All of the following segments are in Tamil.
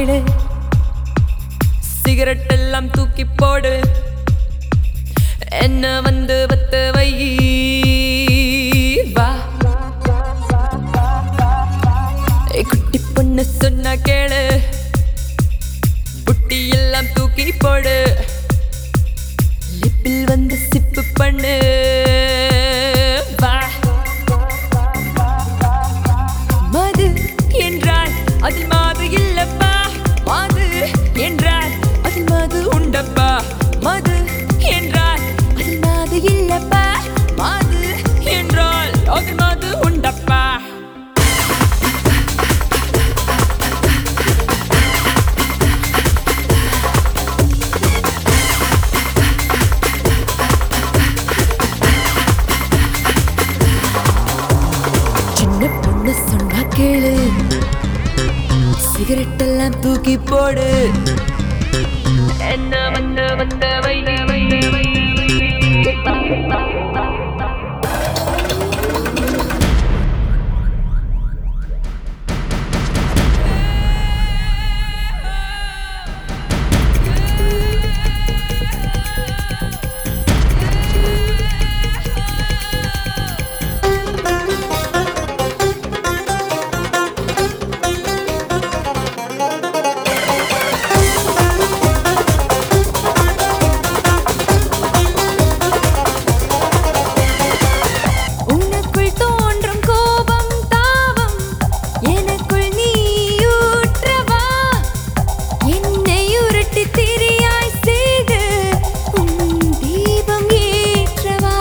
கேளு சிகரெட் எல்லாம் தூக்கி போடு என்ன வந்து வத்த வை வா ஏய், குட்டி பொண்ணு சொன்ன கேளு புட்டி எல்லாம் தூக்கி போடு லிப்பில் வந்து சிப்பு பண்ணு வா மது என்றால் அதில் மாது இல்லப்பா மாது என்றால் அதில் மது உண்டப்பா மது என்றால் அதில் மாது இல்லப்பா மாது என்றால் அதில் மது உண்டப்பா சின்ன பொண்ணு சொன்னா கேளு சிகரெட் எல்லாம் தூக்கி போடு என்ன வந்து வந்த வை உனக்குள் தோன்றும் கோபம் தாவம் எனக்குள் நீயூற்றவா என்னை உருட்டி திரியாய் செய்து உன் தீபம் ஏற்றவா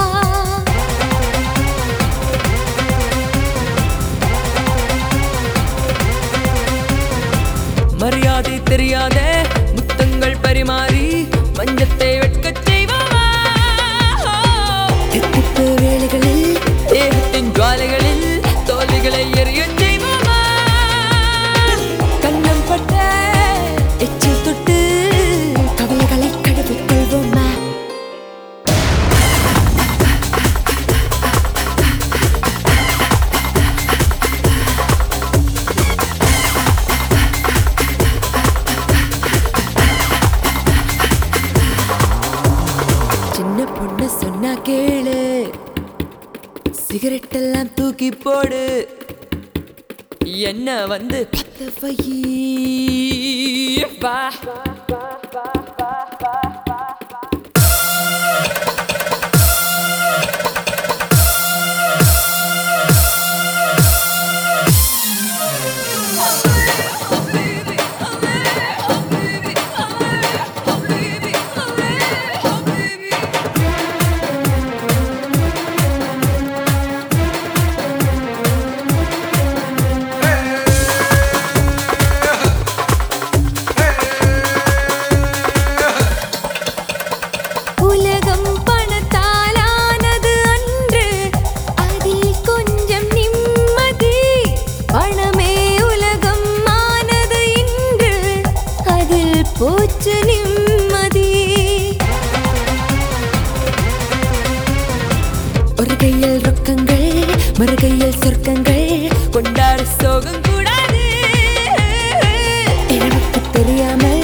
மரியாதை தெரியாத முத்தங்கள் பரிமாறி மஞ்சத்தை வெட்கச் செய்வாவா தித்திப்பு வேலைகளில் தேகத்தின் ஜுவாலைகளில் தோல்விகளை எரியச் செய்வாவா கண்ணம் பட்ட எச்சில் தொட்டு கவலைகளை கடவுள் கொள்வோமா சின்ன பொண்ணு சொன்னா கேளு சிகரெட் எல்லாம் தூக்கி போடு என்ன வந்து பத்த வை வா உலகம் பணத்தாலானது அன்று அதில் கொஞ்சம் நிம்மதி பணமே உலகம் ஆனது இன்று அதில் போச்சு நிம்மதி ஒரு கையில் ரொக்கங்கள் மறு கையில் சொர்க்கங்கள் கொண்டாட சோகம் கூடாது எனக்கு தெரியாமல்